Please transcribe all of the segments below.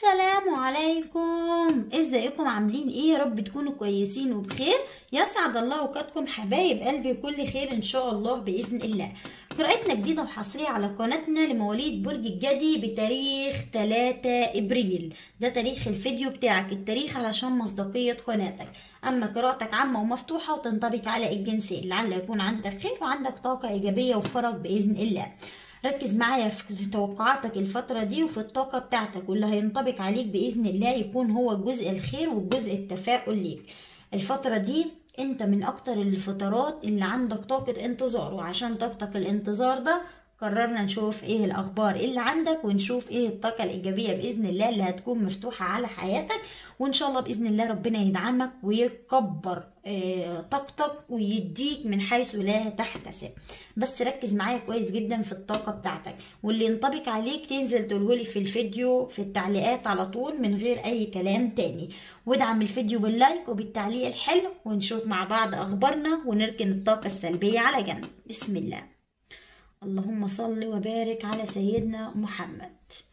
السلام عليكم ازيكم عاملين ايه يا رب تكونوا كويسين وبخير يسعد الله اوقاتكم حبايب قلبي كل خير ان شاء الله باذن الله قراءتنا جديده وحصريه على قناتنا لمواليد برج الجدي بتاريخ 3 ابريل ده تاريخ الفيديو بتاعك التاريخ علشان مصداقيه قناتك اما قراءتك عامه ومفتوحه وتنطبق على الجنسين لعل يكون عندك خير وعندك طاقه ايجابيه وفرج باذن الله ركز معايا في توقعاتك الفترة دي وفي الطاقة بتاعتك واللي هينطبق عليك بإذن الله يكون هو الجزء الخير والجزء التفاؤل ليك الفترة دي انت من اكتر الفترات اللي عندك طاقة انتظار وعشان طاقتك الانتظار ده قررنا نشوف ايه الاخبار اللي عندك ونشوف ايه الطاقه الايجابيه باذن الله اللي هتكون مفتوحه على حياتك وان شاء الله باذن الله ربنا يدعمك ويكبر آه طاقتك ويديك من حيث لا تحتسب بس ركز معايا كويس جدا في الطاقه بتاعتك واللي ينطبق عليك تنزل تقولهولي في الفيديو في التعليقات على طول من غير اي كلام تاني وادعم الفيديو باللايك وبالتعليق الحلو ونشوف مع بعض اخبارنا ونركن الطاقه السلبيه على جنب بسم الله اللهم صل وبارك على سيدنا محمد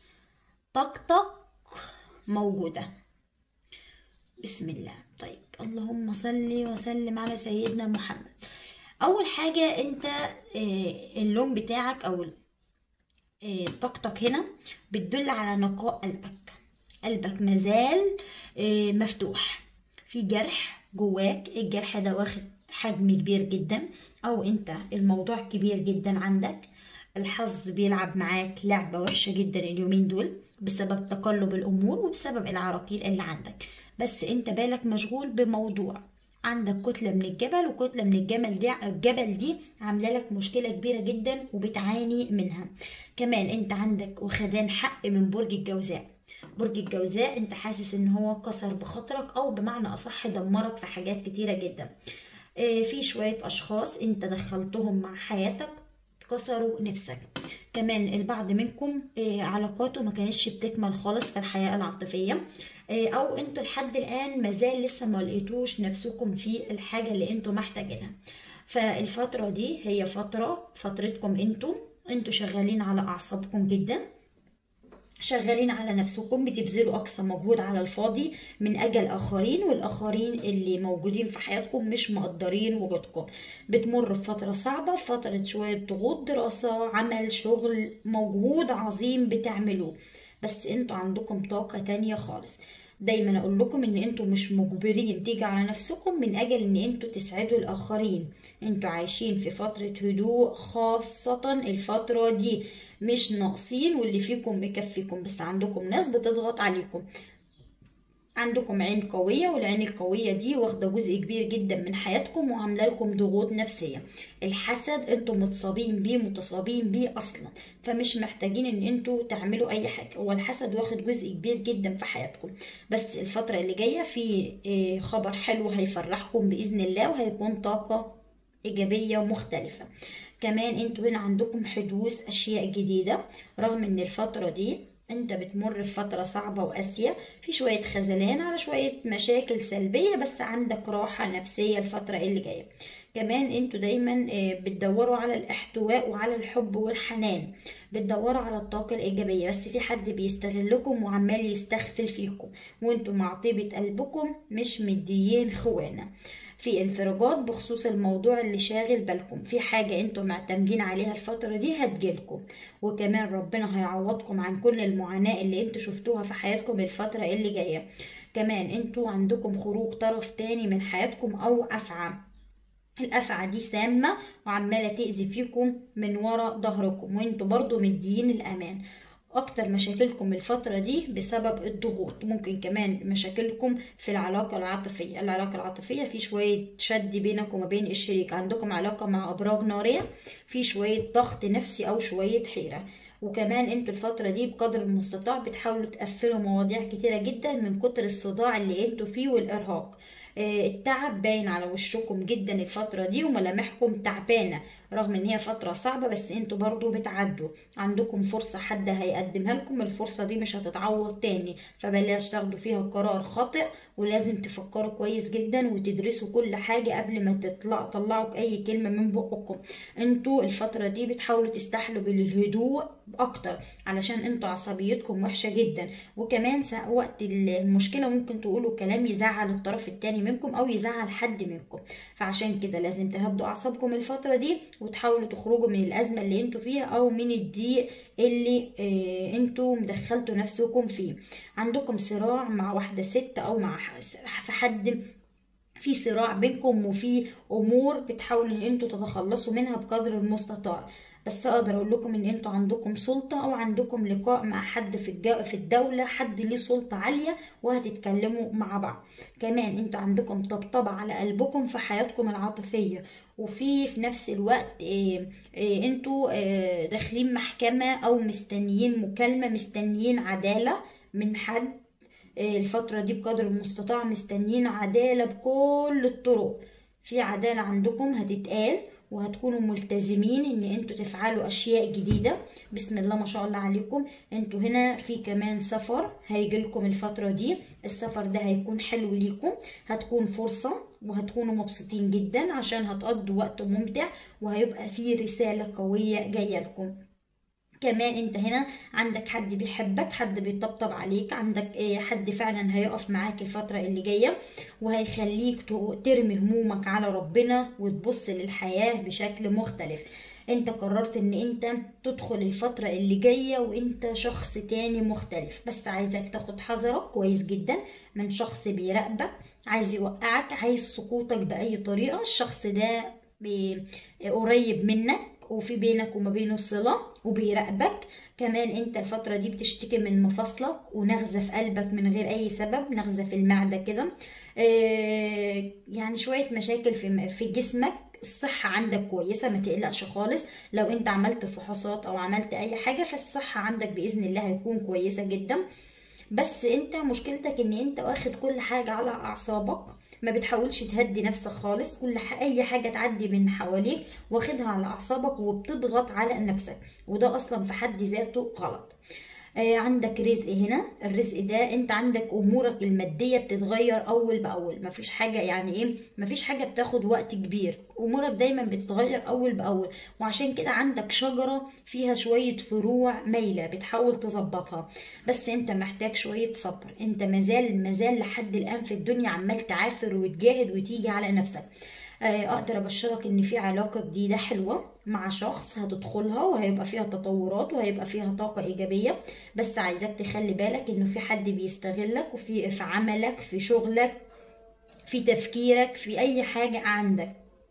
طقطق موجودة بسم الله طيب اللهم صل وسلم على سيدنا محمد أول حاجة أنت اللون بتاعك أو طاقتك هنا بتدل على نقاء قلبك قلبك مازال مفتوح في جرح جواك الجرح ده واخد حجم كبير جدا او انت الموضوع كبير جدا عندك الحظ بيلعب معاك لعبة وحشة جدا اليومين دول بسبب تقلب الامور وبسبب العراقيل اللي عندك بس انت بالك مشغول بموضوع عندك كتلة من الجبل وكتلة من الجمل دي الجبل دي عاملة لك مشكلة كبيرة جدا وبتعاني منها كمان انت عندك وخدان حق من برج الجوزاء برج الجوزاء انت حاسس ان هو كسر بخاطرك او بمعنى اصح دمرك في حاجات كتيرة جدا في شوية أشخاص أنت دخلتهم مع حياتك كسروا نفسك كمان البعض منكم علاقاته ما كانتش بتكمل خالص في الحياة العاطفية أو أنتوا لحد الآن مازال لسه ما لقيتوش نفسكم في الحاجة اللي أنتوا محتاجينها فالفترة دي هي فترة فترتكم أنتوا أنتوا شغالين على أعصابكم جدا شغالين على نفسكم بتبذلوا اقصى مجهود على الفاضي من اجل اخرين والاخرين اللي موجودين في حياتكم مش مقدرين وجودكم بتمر بفتره صعبه فتره شويه ضغوط دراسه عمل شغل مجهود عظيم بتعملوه بس انتوا عندكم طاقه تانية خالص دايما اقول لكم ان انتوا مش مجبرين تيجي على نفسكم من اجل ان انتوا تسعدوا الاخرين انتوا عايشين في فترة هدوء خاصة الفترة دي مش ناقصين واللي فيكم مكفيكم بس عندكم ناس بتضغط عليكم عندكم عين قوية والعين القوية دي واخدة جزء كبير جدا من حياتكم وعاملة لكم ضغوط نفسية الحسد انتم متصابين بيه متصابين بيه اصلا فمش محتاجين ان انتوا تعملوا اي حاجة هو الحسد واخد جزء كبير جدا في حياتكم بس الفترة اللي جاية في خبر حلو هيفرحكم بإذن الله وهيكون طاقة إيجابية ومختلفة كمان انتوا هنا عندكم حدوث أشياء جديدة رغم ان الفترة دي انت بتمر في فترة صعبة وقاسية في شوية خذلان على شوية مشاكل سلبية بس عندك راحة نفسية الفترة اللي جاية كمان انتوا دايما بتدوروا على الاحتواء وعلى الحب والحنان بتدوروا على الطاقة الإيجابية بس في حد بيستغلكم وعمال يستغفل فيكم وانتوا مع طيبة قلبكم مش مديين خوانة في انفراجات بخصوص الموضوع اللي شاغل بالكم في حاجة انتوا معتمدين عليها الفترة دي هتجيلكم وكمان ربنا هيعوضكم عن كل المعاناة اللي انتوا شفتوها في حياتكم الفترة اللي جاية كمان انتوا عندكم خروج طرف تاني من حياتكم او افعى الأفعى دي سامة وعمالة تأذي فيكم من ورا ظهركم وانتوا برضو مديين الأمان اكتر مشاكلكم الفترة دي بسبب الضغوط ممكن كمان مشاكلكم في العلاقة العاطفية العلاقة العاطفية في شوية شد بينك وما بين الشريك عندكم علاقة مع أبراج نارية في شوية ضغط نفسي أو شوية حيرة وكمان انتوا الفترة دي بقدر المستطاع بتحاولوا تقفلوا مواضيع كتيرة جدا من كتر الصداع اللي انتوا فيه والإرهاق آه، التعب باين على وشكم جدا الفترة دي وملامحكم تعبانة رغم ان هي فترة صعبة بس انتوا برضو بتعدوا عندكم فرصة حد هيقدمها لكم الفرصة دي مش هتتعوض تاني فبلاش تاخدوا فيها قرار خاطئ ولازم تفكروا كويس جدا وتدرسوا كل حاجة قبل ما تطلع تطلعوا اي كلمة من بقكم انتوا الفترة دي بتحاولوا تستحلوا بالهدوء اكتر علشان انتوا عصبيتكم وحشة جدا وكمان سا- وقت المشكلة ممكن تقولوا كلام يزعل الطرف التاني منكم او يزعل حد منكم فعشان كده لازم تهدوا اعصابكم الفترة دي وتحاولوا تخرجوا من الازمة اللي انتوا فيها او من الضيق اللي اه انتوا مدخلتوا نفسكم فيه عندكم صراع مع واحدة ست او مع ح- في حد في صراع بينكم وفي امور بتحاولوا ان انتوا تتخلصوا منها بقدر المستطاع بس اقدر اقول لكم ان انتوا عندكم سلطة او عندكم لقاء مع حد في الجو في الدولة حد ليه سلطة عالية وهتتكلموا مع بعض كمان انتوا عندكم طبطبة على قلبكم في حياتكم العاطفية وفي في نفس الوقت إيه إيه انتوا إيه داخلين محكمة او مستنيين مكالمة مستنيين عدالة من حد إيه الفترة دي بقدر المستطاع مستنيين عدالة بكل الطرق في عدالة عندكم هتتقال وهتكونوا ملتزمين ان انتوا تفعلوا اشياء جديدة بسم الله ما شاء الله عليكم انتوا هنا في كمان سفر هيجيلكم الفترة دي السفر ده هيكون حلو ليكم هتكون فرصة وهتكونوا مبسوطين جدا عشان هتقضوا وقت ممتع وهيبقى فيه رسالة قوية جاية لكم كمان انت هنا عندك حد بيحبك حد بيطبطب عليك عندك اه حد فعلا هيقف معاك الفترة اللي جاية وهيخليك ت- ترمي همومك على ربنا وتبص للحياة بشكل مختلف انت قررت ان انت تدخل الفترة اللي جاية وانت شخص تاني مختلف بس عايزك تاخد حذرك كويس جدا من شخص بيراقبك عايز يوقعك عايز سقوطك بأي طريقة الشخص ده بي- قريب منك وفي بينك وما بينه صلة وبيراقبك كمان انت الفترة دي بتشتكي من مفاصلك ونغزة في قلبك من غير اي سبب نغزة في المعدة كده آه، يعني شوية مشاكل في في جسمك الصحة عندك كويسة ما تقلقش خالص لو انت عملت فحوصات او عملت اي حاجة فالصحة عندك بإذن الله هيكون كويسة جدا بس انت مشكلتك ان انت واخد كل حاجة على اعصابك ما بتحاولش تهدي نفسك خالص كل ح... اي حاجة تعدي من حواليك واخدها على اعصابك وبتضغط على نفسك وده اصلا في حد ذاته غلط آه، عندك رزق هنا الرزق ده انت عندك امورك الماديه بتتغير اول باول مفيش حاجه يعني ايه مفيش حاجه بتاخد وقت كبير امورك دايما بتتغير اول باول وعشان كده عندك شجره فيها شويه فروع مايله بتحاول تظبطها بس انت محتاج شويه صبر انت مازال مازال لحد الان في الدنيا عمال تعافر وتجاهد وتيجي على نفسك آه، اقدر ابشرك ان في علاقه جديده حلوه مع شخص هتدخلها وهيبقى فيها تطورات وهيبقى فيها طاقه ايجابيه بس عايزاك تخلي بالك انه في حد بيستغلك وفي في عملك في شغلك في تفكيرك في اي حاجه عندك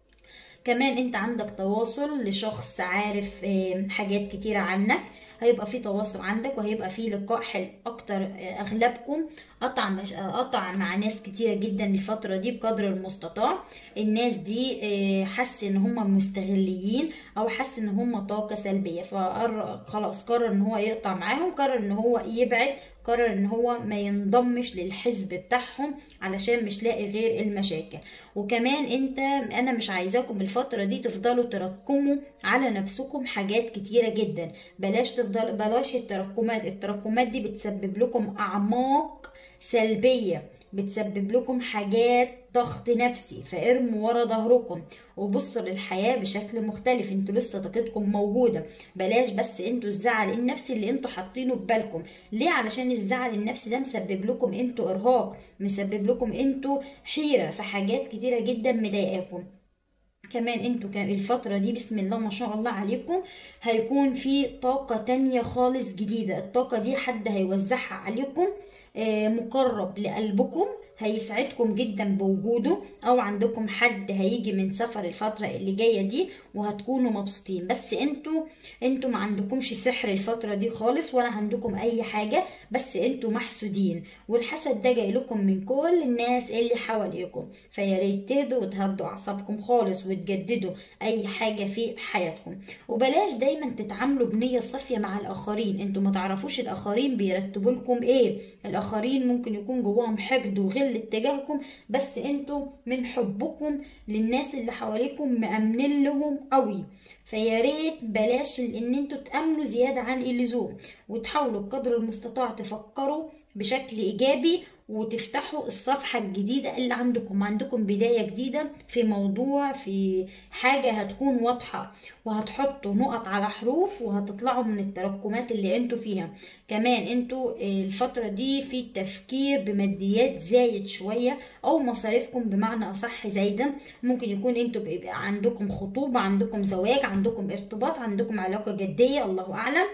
كمان انت عندك تواصل لشخص عارف آه، حاجات كتيرة عنك هيبقى في تواصل عندك وهيبقى في لقاء حلو اكتر آه، اغلبكم قطع مش... آه، قطع مع ناس كتيرة جدا الفترة دي بقدر المستطاع الناس دي آه، حس ان هم مستغليين او حس ان هم طاقة سلبية فخلاص قرر ان هو يقطع معاهم قرر ان هو يبعد قرر ان هو ما ينضمش للحزب بتاعهم علشان مش لاقي غير المشاكل وكمان انت انا مش عايزاكم الفترة دي تفضلوا تركموا على نفسكم حاجات كتيرة جدا بلاش تفضل بلاش التراكمات التراكمات دي بتسبب لكم اعماق سلبية بتسبب لكم حاجات ضغط نفسي فارموا ورا ظهركم وبصوا للحياة بشكل مختلف انتوا لسه طاقتكم موجودة بلاش بس انتوا الزعل النفسي اللي انتوا حاطينه في بالكم ليه علشان الزعل النفسي ده مسبب لكم انتوا ارهاق مسبب لكم انتوا حيرة في حاجات كتيرة جدا مضايقاكم كمان انتوا كان الفترة دي بسم الله ما شاء الله عليكم هيكون في طاقة تانية خالص جديدة الطاقة دي حد هيوزعها عليكم آه، مقرب لقلبكم هيسعدكم جدا بوجوده او عندكم حد هيجي من سفر الفترة اللي جاية دي وهتكونوا مبسوطين بس انتوا انتوا ما عندكمش سحر الفترة دي خالص ولا عندكم اي حاجة بس انتوا محسودين والحسد ده جاي لكم من كل الناس اللي حواليكم فيا ريت تهدوا وتهدوا اعصابكم خالص وتجددوا اي حاجة في حياتكم وبلاش دايما تتعاملوا بنية صافية مع الاخرين انتوا ما تعرفوش الاخرين بيرتبوا لكم ايه الاخرين ممكن يكون جواهم حقد وغل غل اتجاهكم بس انتوا من حبكم للناس اللي حواليكم مأمنين لهم قوي فيا ريت بلاش ان انتوا تأمنوا زيادة عن اللزوم وتحاولوا بقدر المستطاع تفكروا بشكل ايجابي وتفتحوا الصفحة الجديدة اللي عندكم عندكم بداية جديدة في موضوع في حاجة هتكون واضحة وهتحطوا نقط على حروف وهتطلعوا من التراكمات اللي انتوا فيها كمان انتوا الفترة دي في تفكير بماديات زايد شوية او مصاريفكم بمعنى اصح زايدة ممكن يكون انتوا بيبقى عندكم خطوبة عندكم زواج عندكم ارتباط عندكم علاقة جدية الله اعلم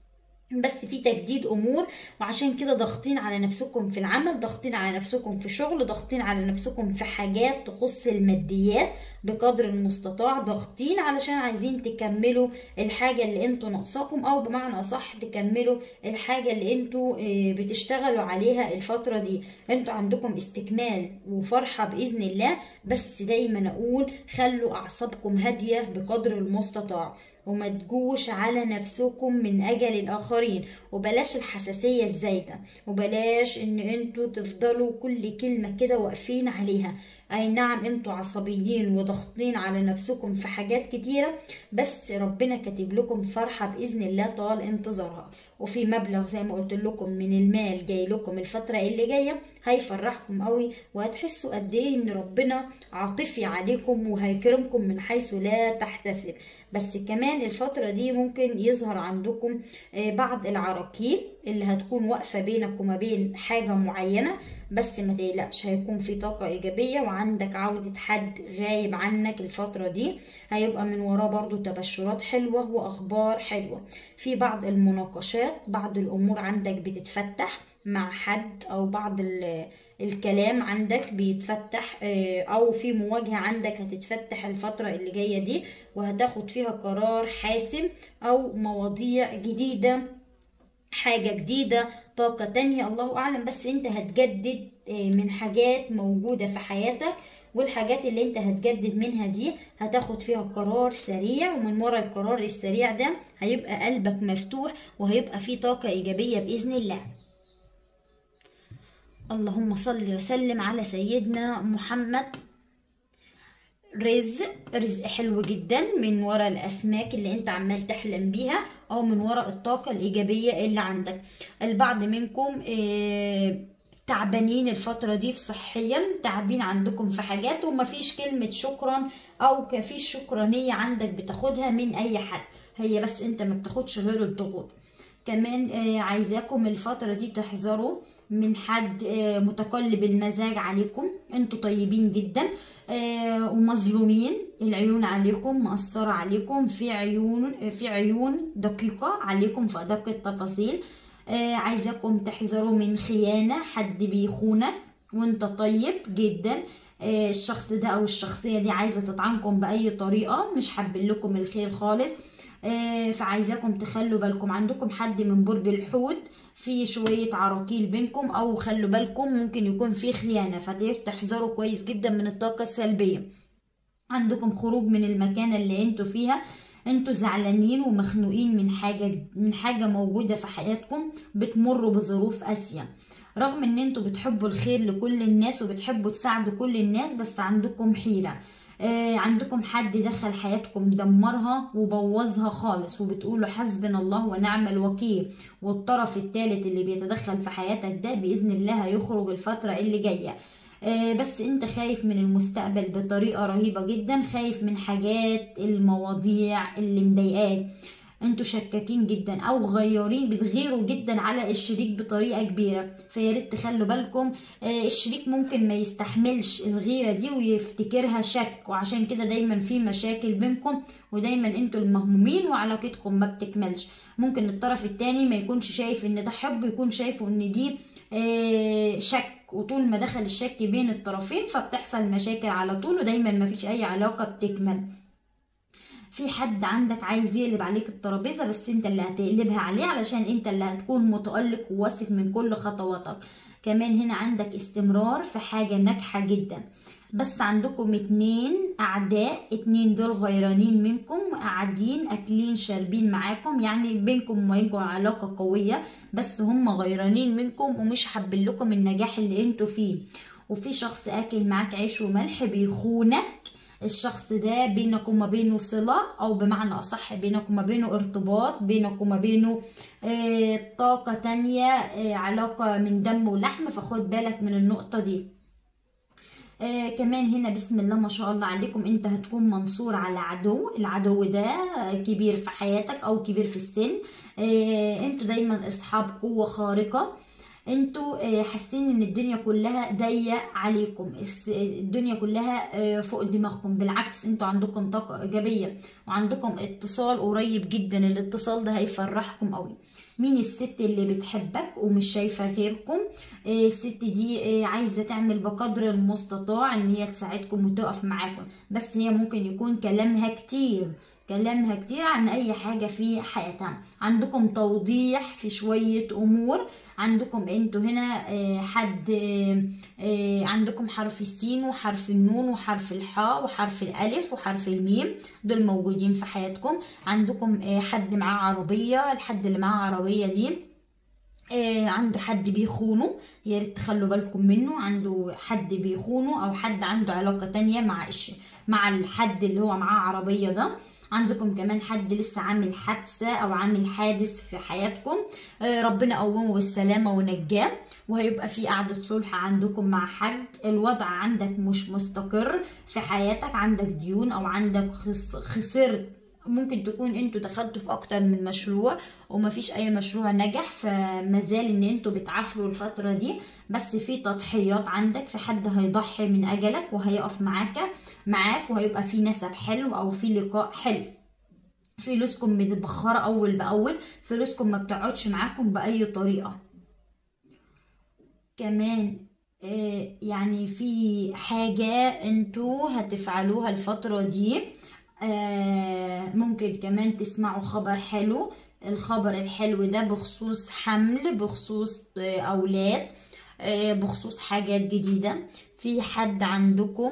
بس في تجديد امور وعشان كده ضاغطين على نفسكم في العمل ضاغطين على نفسكم في شغل ضاغطين على نفسكم في حاجات تخص الماديات بقدر المستطاع ضاغطين علشان عايزين تكملوا الحاجة اللي انتوا ناقصاكم او بمعنى اصح تكملوا الحاجة اللي انتوا بتشتغلوا عليها الفترة دي انتوا عندكم استكمال وفرحة باذن الله بس دايما اقول خلوا اعصابكم هادية بقدر المستطاع وما تجوش على نفسكم من اجل الاخرين وبلاش الحساسية الزايدة وبلاش ان انتوا تفضلوا كل كلمة كده واقفين عليها اي نعم انتوا عصبيين وضغطين على نفسكم في حاجات كتيرة بس ربنا كاتب لكم فرحة باذن الله طال انتظارها وفي مبلغ زي ما قلت لكم من المال جاي لكم الفترة اللي جاية هيفرحكم قوي وهتحسوا قد ايه ان ربنا عاطفي عليكم وهيكرمكم من حيث لا تحتسب بس كمان الفترة دي ممكن يظهر عندكم بعض العراقيل اللي هتكون واقفة بينك وما بين حاجة معينة بس ما تقلقش هيكون في طاقة إيجابية وعندك عودة حد غايب عنك الفترة دي هيبقى من وراه برضو تبشرات حلوة وأخبار حلوة في بعض المناقشات بعض الأمور عندك بتتفتح مع حد أو بعض الكلام عندك بيتفتح او في مواجهة عندك هتتفتح الفترة اللي جاية دي وهتاخد فيها قرار حاسم او مواضيع جديدة حاجة جديدة طاقة تانية الله أعلم بس أنت هتجدد من حاجات موجودة في حياتك والحاجات اللي انت هتجدد منها دي هتاخد فيها قرار سريع ومن ورا القرار السريع ده هيبقى قلبك مفتوح وهيبقى فيه طاقة إيجابية بإذن الله اللهم صل وسلم على سيدنا محمد رزق رزق حلو جدا من ورا الاسماك اللي انت عمال تحلم بيها او من ورا الطاقه الايجابيه اللي عندك البعض منكم اه تعبانين الفترة دي في صحيا تعبين عندكم في حاجات ومفيش كلمة شكرا او مفيش شكرانية عندك بتاخدها من اي حد هي بس انت ما بتاخدش غير الضغوط كمان اه عايزاكم الفترة دي تحذروا من حد اه متقلب المزاج عليكم انتوا طيبين جدا ومظلومين العيون عليكم مأثرة عليكم في عيون في عيون دقيقة عليكم في أدق التفاصيل عايزاكم تحذروا من خيانة حد بيخونك وانت طيب جدا الشخص ده او الشخصية دي عايزة تطعنكم بأي طريقة مش حابين لكم الخير خالص فعايزاكم تخلوا بالكم عندكم حد من برج الحوت في شوية عراقيل بينكم او خلوا بالكم ممكن يكون في خيانة فدي تحذروا كويس جدا من الطاقة السلبية عندكم خروج من المكان اللي انتوا فيها انتوا زعلانين ومخنوقين من حاجة من حاجة موجودة في حياتكم بتمروا بظروف قاسية رغم ان انتوا بتحبوا الخير لكل الناس وبتحبوا تساعدوا كل الناس بس عندكم حيرة آه عندكم حد دخل حياتكم دمرها وبوظها خالص وبتقولوا حسبنا الله ونعم الوكيل والطرف الثالث اللي بيتدخل في حياتك ده بإذن الله هيخرج الفترة اللي جاية آه بس انت خايف من المستقبل بطريقة رهيبة جدا خايف من حاجات المواضيع اللي مضايقاك انتوا شكاكين جدا او غيارين بتغيروا جدا على الشريك بطريقه كبيره فيا ريت تخلوا بالكم آه الشريك ممكن ما يستحملش الغيره دي ويفتكرها شك وعشان كده دايما في مشاكل بينكم ودايما انتوا المهمومين وعلاقتكم ما بتكملش ممكن الطرف التاني ما يكونش شايف ان ده حب يكون شايفه ان دي آه شك وطول ما دخل الشك بين الطرفين فبتحصل مشاكل على طول ودايما ما فيش اي علاقه بتكمل في حد عندك عايز يقلب عليك الترابيزه بس انت اللي هتقلبها عليه علشان انت اللي هتكون متألق وواثق من كل خطواتك كمان هنا عندك استمرار في حاجة ناجحة جدا بس عندكم اتنين اعداء اتنين دول غيرانين منكم قاعدين اكلين شاربين معاكم يعني بينكم وبينكم علاقة قوية بس هم غيرانين منكم ومش حابين لكم النجاح اللي انتوا فيه وفي شخص اكل معاك عيش وملح بيخونك الشخص ده بينك وما بينه صلة أو بمعنى أصح بينك وما بينه ارتباط بينك وما بينه آه، طاقة تانية آه، علاقة من دم ولحم فخد بالك من النقطة دي آه كمان هنا بسم الله ما شاء الله عليكم انت هتكون منصور على عدو العدو ده كبير في حياتك او كبير في السن آه انتوا دايما اصحاب قوة خارقة انتوا آه، حاسين ان الدنيا كلها ضيق عليكم الس- الدنيا كلها آه، فوق دماغكم بالعكس انتوا عندكم طاقة ايجابية وعندكم اتصال قريب جدا الاتصال ده هيفرحكم قوي مين الست اللي بتحبك ومش شايفة غيركم آه، الست دي آه، عايزة تعمل بقدر المستطاع ان هي تساعدكم وتقف معاكم بس هي ممكن يكون كلامها كتير كلامها كتير عن اي حاجة في حياتها عندكم توضيح في شوية امور عندكم انتوا هنا آه، حد آه، آه، عندكم حرف السين وحرف النون وحرف الحاء وحرف الالف وحرف الميم دول موجودين في حياتكم عندكم آه، حد معاه عربية الحد اللي معاه عربية دي آه، عنده حد بيخونه يا ريت تخلوا بالكم منه عنده حد بيخونه او حد عنده علاقة تانية مع الش... مع الحد اللي هو معاه عربية ده عندكم كمان حد لسه عامل حادثة او عامل حادث في حياتكم آه، ربنا قومه بالسلامة ونجاه وهيبقى في قعدة صلح عندكم مع حد الوضع عندك مش مستقر في حياتك عندك ديون او عندك خس... خسرت ممكن تكون انتوا دخلتوا في اكتر من مشروع ومفيش اي مشروع نجح فمازال ان انتوا بتعافروا الفترة دي بس في تضحيات عندك في حد هيضحي من اجلك وهيقف معاك معاك وهيبقى في نسب حلو او في لقاء حلو فلوسكم متبخرة اول باول فلوسكم ما بتقعدش معاكم باي طريقة كمان آه، يعني في حاجة انتوا هتفعلوها الفترة دي آه، ممكن كمان تسمعوا خبر حلو الخبر الحلو ده بخصوص حمل بخصوص آه، أولاد آه، بخصوص حاجات جديدة في حد عندكم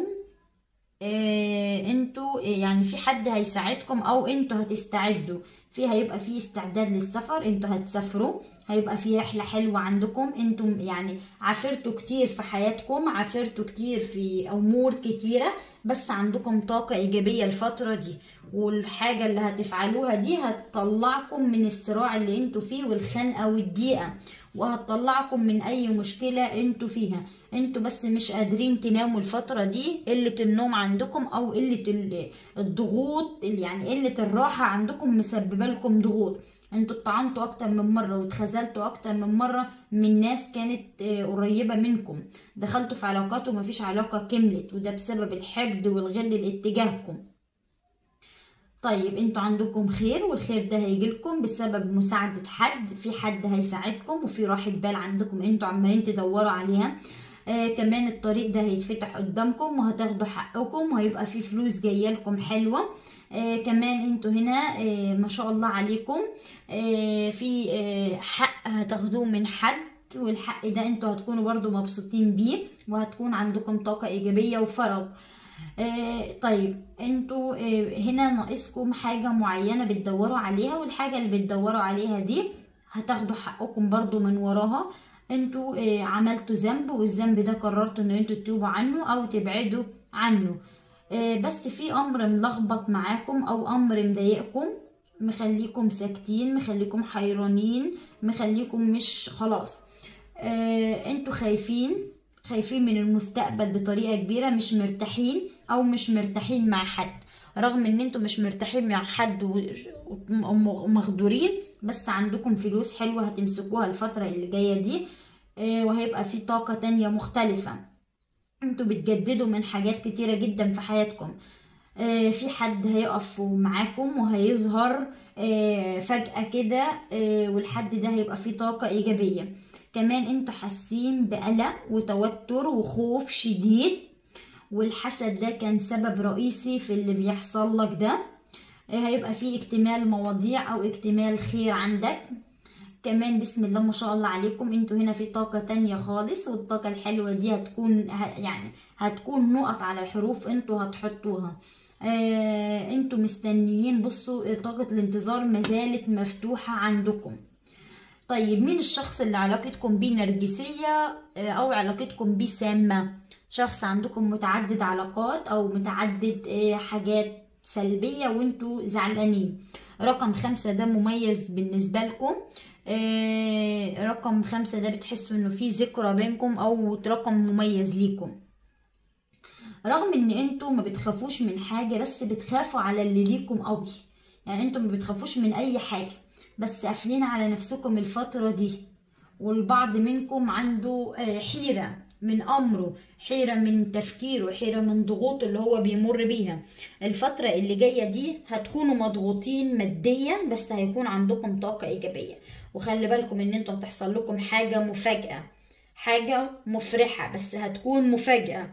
آه، انتوا آه، يعني في حد هيساعدكم او انتوا هتستعدوا في هيبقى في استعداد للسفر انتوا هتسافروا هيبقى في رحلة حلوة عندكم انتم يعني عافرتوا كتير في حياتكم عافرتوا كتير في امور كتيرة بس عندكم طاقة ايجابية الفترة دي والحاجة اللي هتفعلوها دي هتطلعكم من الصراع اللي انتوا فيه والخنقة والضيقة وهتطلعكم من اي مشكلة انتوا فيها انتوا بس مش قادرين تناموا الفترة دي قلة النوم عندكم او قلة ال- الضغوط اللي يعني قلة الراحة عندكم مسببة لكم ضغوط انتوا اتطعنتوا اكتر من مرة واتخذلتوا اكتر من مرة من ناس كانت آه، قريبة منكم دخلتوا في علاقات ومفيش علاقة كملت وده بسبب الحقد والغل اللي اتجاهكم طيب انتوا عندكم خير والخير ده هيجيلكم بسبب مساعدة حد في حد هيساعدكم وفي راحة بال عندكم انتوا عمالين تدوروا عليها آه كمان الطريق ده هيتفتح قدامكم وهتاخدوا حقكم وهيبقى في فلوس جايه لكم حلوه آه كمان انتوا هنا آه ما شاء الله عليكم آه في آه حق هتاخدوه من حد والحق ده انتوا هتكونوا برضو مبسوطين بيه وهتكون عندكم طاقة ايجابية وفرج آه طيب انتوا آه هنا ناقصكم حاجة معينة بتدوروا عليها والحاجة اللي بتدوروا عليها دي هتاخدوا حقكم برضو من وراها انتوا آه عملتوا ذنب والذنب ده قررتوا ان انتوا تتوبوا عنه او تبعدوا عنه آه بس في امر ملخبط معاكم او امر مضايقكم مخليكم ساكتين مخليكم حيرانين مخليكم مش خلاص آه انتوا خايفين خايفين من المستقبل بطريقة كبيرة مش مرتاحين او مش مرتاحين مع حد رغم ان انتوا مش مرتاحين مع حد ومغدورين بس عندكم فلوس حلوة هتمسكوها الفترة اللي جاية دي آه وهيبقى في طاقة تانية مختلفة انتوا بتجددوا من حاجات كتيرة جدا في حياتكم آه في حد هيقف معاكم وهيظهر آه فجأة كده آه والحد ده هيبقى فيه طاقة إيجابية كمان انتوا حاسين بقلق وتوتر وخوف شديد والحسد ده كان سبب رئيسي في اللي بيحصل لك ده هيبقى فيه اكتمال مواضيع او اكتمال خير عندك كمان بسم الله ما شاء الله عليكم انتوا هنا في طاقة تانية خالص والطاقة الحلوة دي هتكون يعني هتكون نقط على الحروف انتوا هتحطوها آه انتوا مستنيين بصوا طاقة الانتظار مازالت مفتوحة عندكم طيب مين الشخص اللي علاقتكم بيه نرجسية آه، أو علاقتكم بيه سامة شخص عندكم متعدد علاقات أو متعدد آه، حاجات سلبية وانتوا زعلانين رقم خمسة ده مميز بالنسبة لكم آه، رقم خمسة ده بتحسوا انه في ذكرى بينكم او رقم مميز ليكم رغم ان انتوا ما بتخافوش من حاجة بس بتخافوا على اللي ليكم قوي يعني انتوا ما بتخافوش من اي حاجة بس قافلين على نفسكم الفترة دي والبعض منكم عنده آه، حيرة من أمره حيرة من تفكيره حيرة من ضغوط اللي هو بيمر بيها الفترة اللي جاية دي هتكونوا مضغوطين ماديا بس هيكون عندكم طاقة إيجابية وخلي بالكم إن انتوا هتحصل لكم حاجة مفاجأة حاجة مفرحة بس هتكون مفاجأة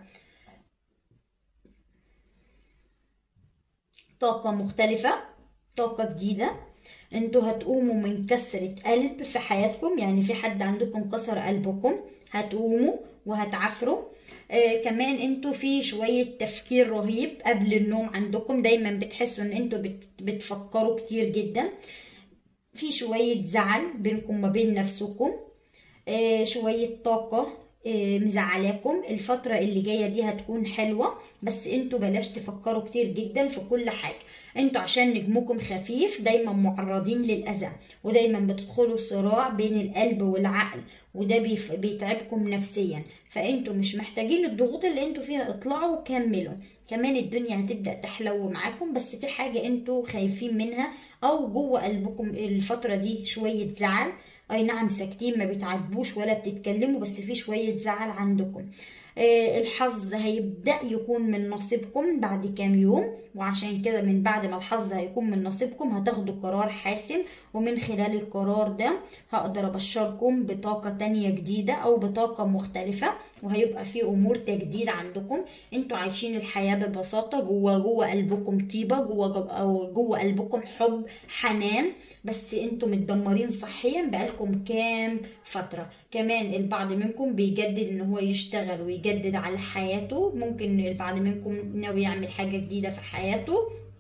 طاقة مختلفة طاقة جديدة انتوا هتقوموا من كسرة قلب في حياتكم يعني في حد عندكم كسر قلبكم هتقوموا وهتعافروا آه كمان انتوا في شوية تفكير رهيب قبل النوم عندكم دايما بتحسوا ان انتوا بت بتفكروا كتير جدا في شوية زعل بينكم ما بين نفسكم آه شوية طاقة آه، مزعلاكم الفترة اللي جاية دي هتكون حلوة بس انتوا بلاش تفكروا كتير جدا في كل حاجة انتوا عشان نجمكم خفيف دايما معرضين للأذى ودايما بتدخلوا صراع بين القلب والعقل وده بيف- بيتعبكم نفسيا فانتوا مش محتاجين الضغوط اللي انتوا فيها اطلعوا وكملوا كمان الدنيا هتبدأ تحلو معاكم بس في حاجة انتوا خايفين منها او جوه قلبكم الفترة دي شوية زعل اي نعم ساكتين ما بتعاتبوش ولا بتتكلموا بس في شوية زعل عندكم آه، الحظ هيبدأ يكون من نصيبكم بعد كام يوم وعشان كده من بعد ما الحظ هيكون من نصيبكم هتاخدوا قرار حاسم ومن خلال القرار ده هقدر ابشركم بطاقة تانية جديدة او بطاقة مختلفة وهيبقى في امور تجديد عندكم انتوا عايشين الحياة ببساطة جوه جوه قلبكم طيبة جوه أو جوه قلبكم حب حنان بس انتوا متدمرين صحيا بقالكم كام فترة كمان البعض منكم بيجدد ان هو يشتغل ويجدد على حياته ممكن البعض منكم ناوي يعمل حاجة جديدة في حياته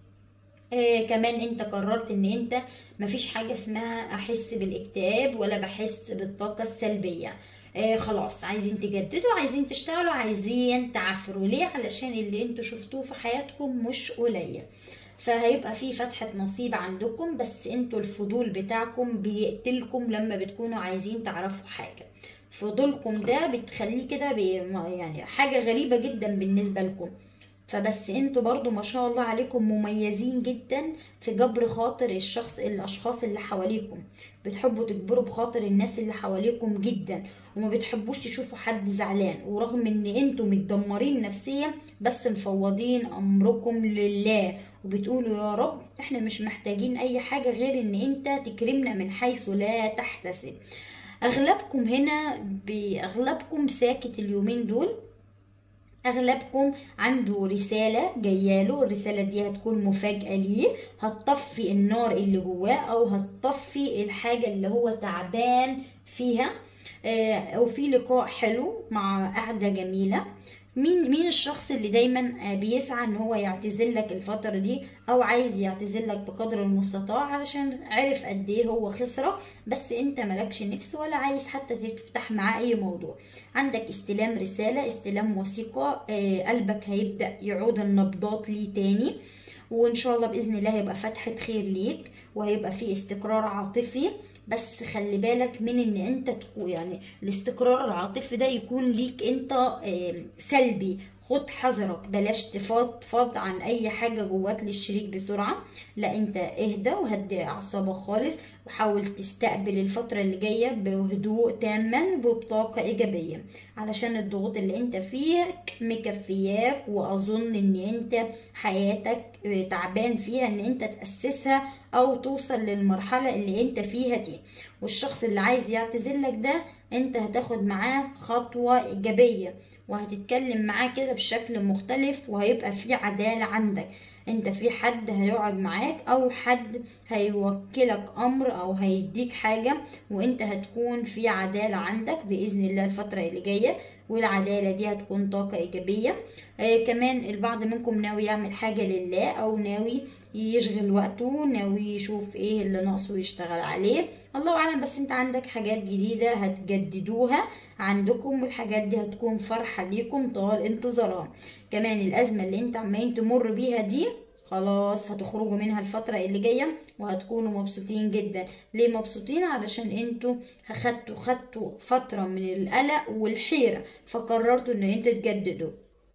آه كمان انت قررت ان انت مفيش حاجة اسمها احس بالاكتئاب ولا بحس بالطاقة السلبية آه خلاص عايزين تجددوا عايزين تشتغلوا عايزين تعافروا ليه علشان اللي انتوا شفتوه في حياتكم مش قليل فهيبقى في فتحة نصيب عندكم بس انتوا الفضول بتاعكم بيقتلكم لما بتكونوا عايزين تعرفوا حاجة فضولكم ده بتخليه كده بي- ما- يعني حاجة غريبة جدا بالنسبة لكم فبس انتوا برضو ما شاء الله عليكم مميزين جدا في جبر خاطر الشخص الاشخاص اللي حواليكم بتحبوا تجبروا بخاطر الناس اللي حواليكم جدا وما بتحبوش تشوفوا حد زعلان ورغم ان انتوا متدمرين نفسيا بس مفوضين امركم لله وبتقولوا يا رب احنا مش محتاجين اي حاجة غير ان انت تكرمنا من حيث لا تحتسب اغلبكم هنا باغلبكم ساكت اليومين دول اغلبكم عنده رسالة جاياله الرسالة دي هتكون مفاجأة ليه هتطفي النار اللي جواه او هتطفي الحاجة اللي هو تعبان فيها آه، او في لقاء حلو مع قعدة جميلة مين مين الشخص اللي دايما آه، بيسعى ان هو يعتذر لك الفترة دي او عايز يعتذر لك بقدر المستطاع علشان عرف قد ايه هو خسرك بس انت ملكش نفس ولا عايز حتى تفتح معاه اي موضوع عندك استلام رسالة استلام وثيقة آه، قلبك هيبدأ يعود النبضات ليه تاني وان شاء الله باذن الله هيبقى فتحة خير ليك وهيبقى في استقرار عاطفي بس خلي بالك من ان انت تكون يعني الاستقرار العاطفي ده يكون ليك انت آه، سلبي خد حذرك بلاش تفضفض عن اي حاجة جواك للشريك بسرعة لا انت اهدى وهدي اعصابك خالص وحاول تستقبل الفترة اللي جاية بهدوء تاما وبطاقة ايجابية علشان الضغوط اللي انت فيها مكفياك واظن ان انت حياتك تعبان فيها ان انت تأسسها او توصل للمرحلة اللي انت فيها دي والشخص اللي عايز يعتذر لك ده انت هتاخد معاه خطوة ايجابية وهتتكلم معاه كده بشكل مختلف وهيبقى في عدالة عندك انت في حد هيقعد معاك او حد هيوكلك امر او هيديك حاجة وانت هتكون في عدالة عندك بإذن الله الفترة اللي جاية والعدالة دي هتكون طاقة إيجابية آه كمان البعض منكم ناوي يعمل حاجة لله أو ناوي يشغل وقته ناوي يشوف ايه اللي ناقصه يشتغل عليه الله اعلم بس انت عندك حاجات جديده هتجددوها عندكم والحاجات دي هتكون فرحه ليكم طوال انتظارها كمان الازمه اللي انت عمالين تمر بيها دي خلاص هتخرجوا منها الفترة اللي جاية وهتكونوا مبسوطين جدا ليه مبسوطين علشان انتوا خدتوا خدتوا فترة من القلق والحيرة فقررتوا ان انتوا تجددوا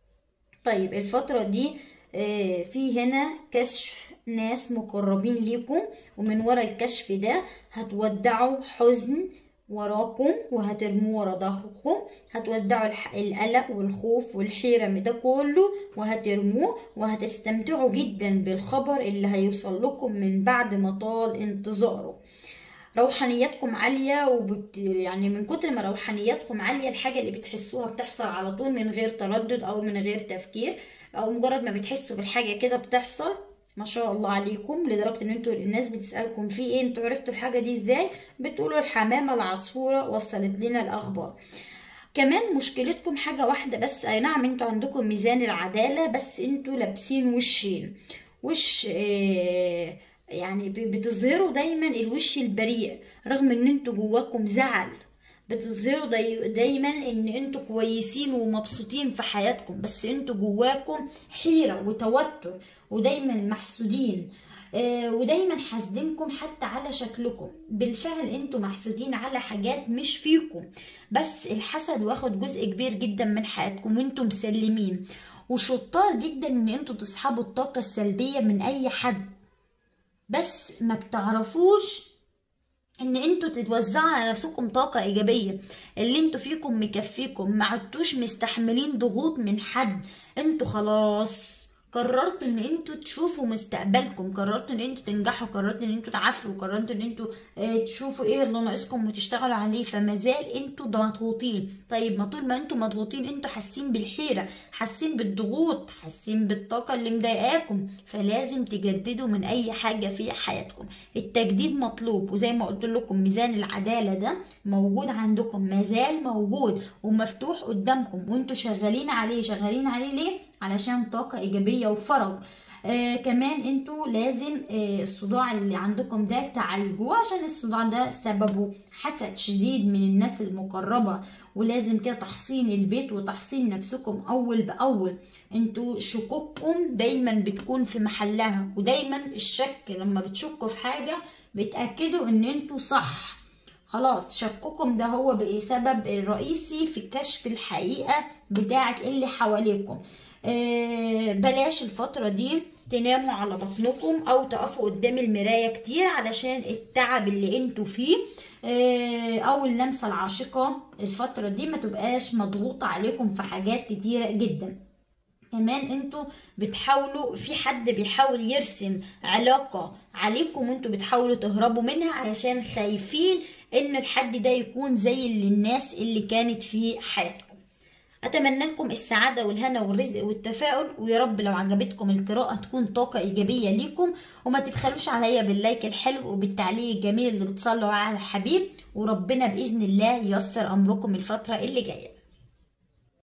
طيب الفترة دي آه، في هنا كشف ناس مقربين ليكم ومن ورا الكشف ده هتودعوا حزن وراكم وهترموه ورا ظهركم هتودعوا الح- القلق والخوف والحيرة من ده كله وهترموه وهتستمتعوا جدا بالخبر اللي هيوصل لكم من بعد ما طال انتظاره روحانياتكم عالية وبت... يعني من كتر ما روحانياتكم عالية الحاجة اللي بتحسوها بتحصل على طول من غير تردد أو من غير تفكير أو مجرد ما بتحسوا بالحاجة كده بتحصل ما شاء الله عليكم لدرجة ان انتوا الناس بتسألكم في ايه انتوا عرفتوا الحاجة دي ازاي بتقولوا الحمامة العصفورة وصلت لنا الأخبار كمان مشكلتكم حاجة واحدة بس اي نعم انتوا عندكم ميزان العدالة بس انتوا لابسين وشين وش آه يعني ب- بتظهروا دايما الوش البريء رغم ان انتوا جواكم زعل بتظهروا داي دايما ان انتوا كويسين ومبسوطين في حياتكم بس انتوا جواكم حيرة وتوتر ودايما محسودين آه، ودايما حاسدينكم حتى على شكلكم بالفعل انتوا محسودين على حاجات مش فيكم بس الحسد واخد جزء كبير جدا من حياتكم وانتوا مسلمين وشطار جدا ان انتوا تسحبوا الطاقة السلبية من اي حد بس ما بتعرفوش ان انتوا تتوزعوا على نفسكم طاقة ايجابية اللي انتوا فيكم مكفيكم ما عدتوش مستحملين ضغوط من حد انتوا خلاص قررتوا ان انتوا تشوفوا مستقبلكم قررتوا ان انتوا تنجحوا قررتوا ان انتوا تعافروا قررتوا ان انتوا اه تشوفوا ايه اللي ناقصكم وتشتغلوا عليه فما زال انتوا مضغوطين طيب ما طول ما انتوا مضغوطين انتوا حاسين بالحيرة حاسين بالضغوط حاسين بالطاقة اللي مضايقاكم فلازم تجددوا من اي حاجة في حياتكم التجديد مطلوب وزي ما قلت لكم ميزان العدالة ده موجود عندكم مازال موجود ومفتوح قدامكم وانتوا شغالين عليه شغالين عليه ليه علشان طاقة ايجابية وفرج آه كمان انتوا لازم آه الصداع اللي عندكم ده تعالجوه عشان الصداع ده سببه حسد شديد من الناس المقربة ولازم كده تحصين البيت وتحصين نفسكم اول باول انتوا شكوككم دايما بتكون في محلها ودايما الشك لما بتشكوا في حاجة بتأكدوا ان انتوا صح خلاص شككم ده هو بقى سبب الرئيسي في كشف الحقيقة بتاعت اللي حواليكم آه، بلاش الفترة دي تناموا على بطنكم او تقفوا قدام المراية كتير علشان التعب اللي انتوا فيه آه، او اللمسة العاشقة الفترة دي ما تبقاش مضغوطة عليكم في حاجات كتيرة جدا كمان انتوا بتحاولوا في حد بيحاول يرسم علاقة عليكم وانتوا بتحاولوا تهربوا منها علشان خايفين ان الحد ده يكون زي اللي الناس اللي كانت في حياتكم اتمنى لكم السعاده والهنا والرزق والتفاؤل ويا رب لو عجبتكم القراءه تكون طاقه ايجابيه ليكم وما تبخلوش عليا باللايك الحلو وبالتعليق الجميل اللي بتصلوا على الحبيب وربنا باذن الله ييسر امركم الفتره اللي جايه